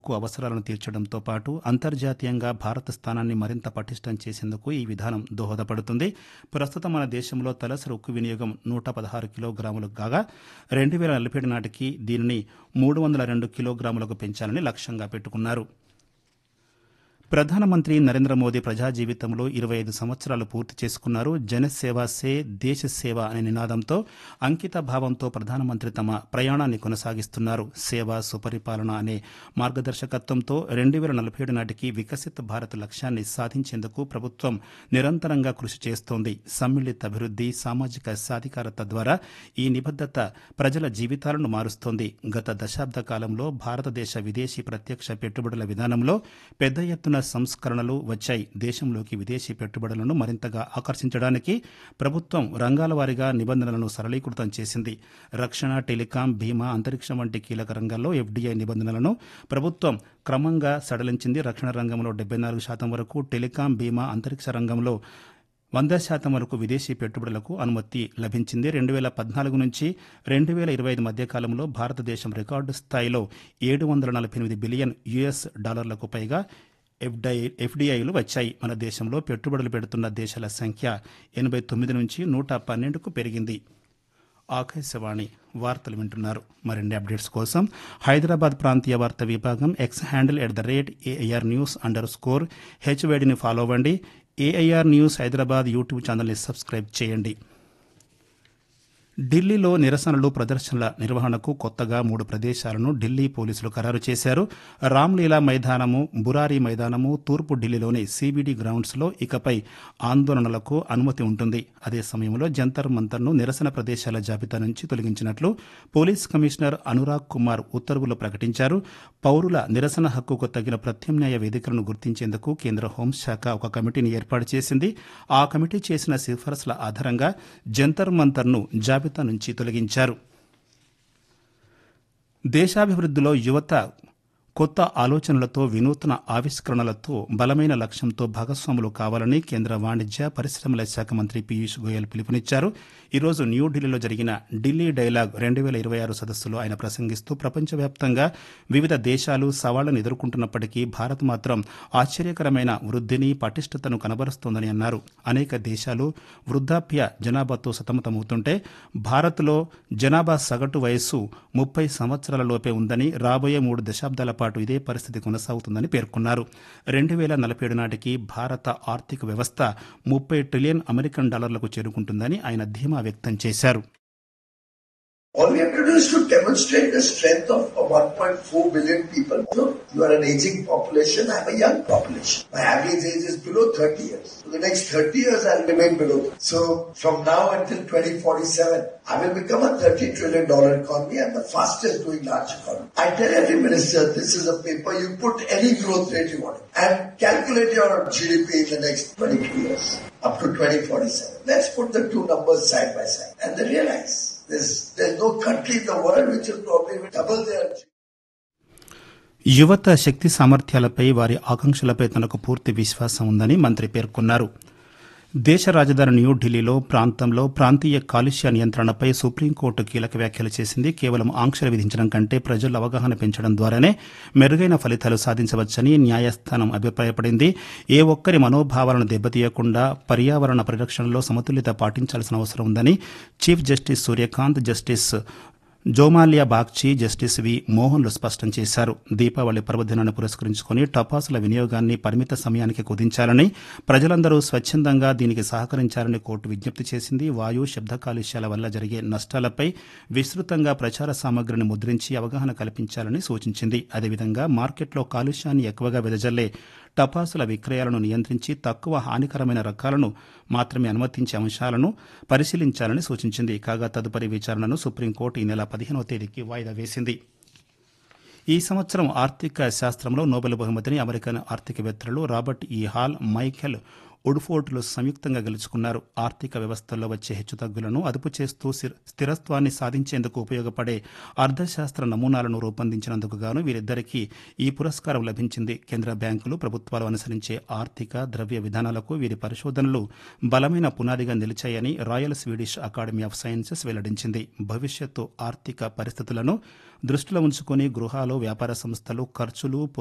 కు అవసరాలను తీర్చడంతో పాటు అంతర్జాతీయంగా భారత స్థానాన్ని మరింత పటిష్టం చేసేందుకు ఈ విధానం దోహదపడుతుంది ప్రస్తుతం మన దేశంలో తలసరి ఉక్కు వినియోగం నూట పదహారు కిలోగ్రాములు కాగా రెండు వేల నలభై నాటికి దీనిని మూడు వందల రెండు కిలోగ్రాములకు పెంచాలని లక్ష్యంగా పెట్టుకున్నారు ప్రధానమంత్రి నరేంద్ర మోదీ ప్రజా జీవితంలో ఇరవై ఐదు సంవత్సరాలు పూర్తి చేసుకున్నారు జనసేవ సే దేశ సేవ అనే నినాదంతో అంకిత భావంతో ప్రధానమంత్రి తమ ప్రయాణాన్ని కొనసాగిస్తున్నారు సేవ సుపరిపాలన అనే మార్గదర్శకత్వంతో రెండు వేల నలభై ఏడు నాటికి వికసిత్ భారత్ లక్ష్యాన్ని సాధించేందుకు ప్రభుత్వం నిరంతరంగా కృషి చేస్తోంది సమ్మిళిత అభివృద్ది సామాజిక సాధికారత ద్వారా ఈ నిబద్దత ప్రజల జీవితాలను మారుస్తోంది గత దశాబ్ద కాలంలో భారతదేశ విదేశీ ప్రత్యక్ష పెట్టుబడుల విధానంలో పెద్ద ఎత్తున సంస్కరణలు వచ్చాయి దేశంలోకి విదేశీ పెట్టుబడులను మరింతగా ఆకర్షించడానికి ప్రభుత్వం రంగాల వారీగా నిబంధనలను సరళీకృతం చేసింది రక్షణ టెలికాం బీమా అంతరిక్షం వంటి కీలక రంగాల్లో ఎఫ్డీఐ నిబంధనలను ప్రభుత్వం క్రమంగా సడలించింది రక్షణ రంగంలో డెబ్బై నాలుగు శాతం వరకు టెలికాం బీమా అంతరిక్ష రంగంలో వంద శాతం వరకు విదేశీ పెట్టుబడులకు అనుమతి లభించింది రెండు వేల పద్నాలుగు నుంచి రెండు వేల ఇరవై ఐదు మధ్య కాలంలో భారతదేశం రికార్డు స్థాయిలో ఏడు వందల నలభై ఎనిమిది బిలియన్ యుఎస్ డాలర్లకు పైగా ఎఫ్డై ఎఫ్డీఐలు వచ్చాయి మన దేశంలో పెట్టుబడులు పెడుతున్న దేశాల సంఖ్య ఎనభై తొమ్మిది నుంచి నూట పన్నెండుకు పెరిగింది ఆకాశవాణి వార్తలు వింటున్నారు మరిన్ని అప్డేట్స్ కోసం హైదరాబాద్ ప్రాంతీయ వార్తా విభాగం X handle at the rate AIR news underscore స్కోర్ హెచ్వేడిని ఫాలో అవ్వండి ఏఐఆర్ న్యూస్ హైదరాబాద్ యూట్యూబ్ ఛానల్ని సబ్స్క్రైబ్ చేయండి ఢిల్లీలో నిరసనలు ప్రదర్శనల నిర్వహణకు కొత్తగా మూడు ప్రదేశాలను ఢిల్లీ పోలీసులు ఖరారు చేశారు రామ్లీలా మైదానము బురారి మైదానము తూర్పు ఢిల్లీలోని సిబిడి గ్రౌండ్స్లో ఇకపై ఆందోళనలకు అనుమతి ఉంటుంది అదే సమయంలో జంతర్ మంతర్ను నిరసన ప్రదేశాల జాబితా నుంచి తొలగించినట్లు పోలీస్ కమిషనర్ అనురాగ్ కుమార్ ఉత్తర్వులు ప్రకటించారు పౌరుల నిరసన హక్కుకు తగిన ప్రత్యామ్నాయ వేదికలను గుర్తించేందుకు కేంద్ర హోంశాఖ ఒక కమిటీని ఏర్పాటు చేసింది ఆ కమిటీ చేసిన సిఫార్సుల ఆధారంగా జంతర్ మంతర్ను జాబితా నుంచి తొలగించారు దేశాభివృద్ధిలో యువత కొత్త ఆలోచనలతో వినూత్న ఆవిష్కరణలతో బలమైన లక్ష్యంతో భాగస్వాములు కావాలని కేంద్ర వాణిజ్య పరిశ్రమల శాఖ మంత్రి పీయూష్ గోయల్ పిలుపునిచ్చారు ఈరోజు న్యూఢిల్లీలో జరిగిన ఢిల్లీ డైలాగ్ రెండు వేల ఇరవై ఆరు సదస్సులో ఆయన ప్రసంగిస్తూ ప్రపంచవ్యాప్తంగా వివిధ దేశాలు సవాళ్లను ఎదుర్కొంటున్నప్పటికీ భారత్ మాత్రం ఆశ్చర్యకరమైన వృద్ధిని పటిష్టతను కనబరుస్తోందని అన్నారు అనేక దేశాలు వృద్ధాప్య జనాభాతో సతమతమవుతుంటే భారత్లో జనాభా సగటు వయస్సు ముప్పై సంవత్సరాల లోపే ఉందని రాబోయే మూడు దశాబ్దాల పాటు ఇదే పరిస్థితి కొనసాగుతుందని పేర్కొన్నారు రెండు వేల నలభై ఏడు నాటికి భారత ఆర్థిక వ్యవస్థ ముప్పై ట్రిలియన్ అమెరికన్ డాలర్లకు చేరుకుంటుందని ఆయన ధీమా వ్యక్తం చేశారు All we have to do is to demonstrate the strength of, of 1.4 billion people. So you are an aging population, I'm a young population. My average age is below 30 years. For the next 30 years, I'll remain below. So from now until 2047, I will become a 30 trillion dollar economy and the fastest growing large economy. I tell every minister, this is a paper, you put any growth rate you want and calculate your GDP in the next 22 years up to 2047. Let's put the two numbers side by side and then realize there's, there's no country in the world which will probably double their యువత శక్తి సామర్థ్యాలపై వారి ఆకాంక్షలపై తనకు పూర్తి విశ్వాసం ఉందని మంత్రి పేర్కొన్నారు దేశ రాజధాని న్యూఢిల్లీలో ప్రాంతంలో ప్రాంతీయ కాలుష్య నియంత్రణపై సుప్రీంకోర్టు కీలక వ్యాఖ్యలు చేసింది కేవలం ఆంక్షలు విధించడం కంటే ప్రజల అవగాహన పెంచడం ద్వారానే మెరుగైన ఫలితాలు సాధించవచ్చని న్యాయస్థానం అభిప్రాయపడింది ఏ ఒక్కరి మనోభావాలను దెబ్బతీయకుండా పర్యావరణ పరిరక్షణలో సమతుల్యత పాటించాల్సిన అవసరం ఉందని chief justice Suryakant justice Joymalya Bagchi justice V మోహన్లు స్పష్టం చేశారు దీపావళి పర్వదినాన్ని పురస్కరించుకుని టపాసుల వినియోగాన్ని పరిమిత సమయానికి కుదించాలని ప్రజలందరూ స్వచ్ఛందంగా దీనికి సహకరించాలని కోర్టు విజ్ఞప్తి చేసింది వాయు శబ్ద కాలుష్యాల వల్ల జరిగే నష్టాలపై విస్తృతంగా ప్రచార సామగ్రిని ముద్రించి అవగాహన కల్పించాలని సూచించింది అదేవిధంగా మార్కెట్లో కాలుష్యాన్ని ఎక్కువగా వెదజల్లే టపాసుల విక్రయాలను నియంత్రించి తక్కువ హానికరమైన రకాలను మాత్రమే అనుమతించే అంశాలను పరిశీలించాలని సూచించింది కాగా తదుపరి విచారణను సుప్రీంకోర్టు ఈ నెల పదిహేనవ తేదీకి వాయిదా వేసింది ఈ సంవత్సరం ఆర్థిక శాస్త్రంలో నోబెల్ బహుమతిని అమెరికన్ ఆర్థికవేత్తలు రాబర్ట్ ఈ హాల్ మైఖెల్ ఉడ్ఫోర్డ్లు సంయుక్తంగా గెలుచుకున్నారు ఆర్థిక వ్యవస్థల్లో వచ్చే హెచ్చుతగ్గులను అదుపు చేస్తూ స్థిర- స్థిరత్వాన్ని సాధించేందుకు ఉపయోగపడే అర్థశాస్త్ర నమూనాలను రూపొందించినందుకు గాను వీరిద్దరికీ ఈ పురస్కారం లభించింది కేంద్ర బ్యాంకులు ప్రభుత్వాలు అనుసరించే ఆర్థిక ద్రవ్య విధానాలకు వీరి పరిశోధనలు బలమైన పునాదిగా నిలిచాయని royal Swedish academy of sciences వెల్లడించింది భవిష్యత్తు ఆర్థిక పరిస్థితులను దృష్టిలో ఉంచుకుని గృహాలు వ్యాపార సంస్థలు ఖర్చులు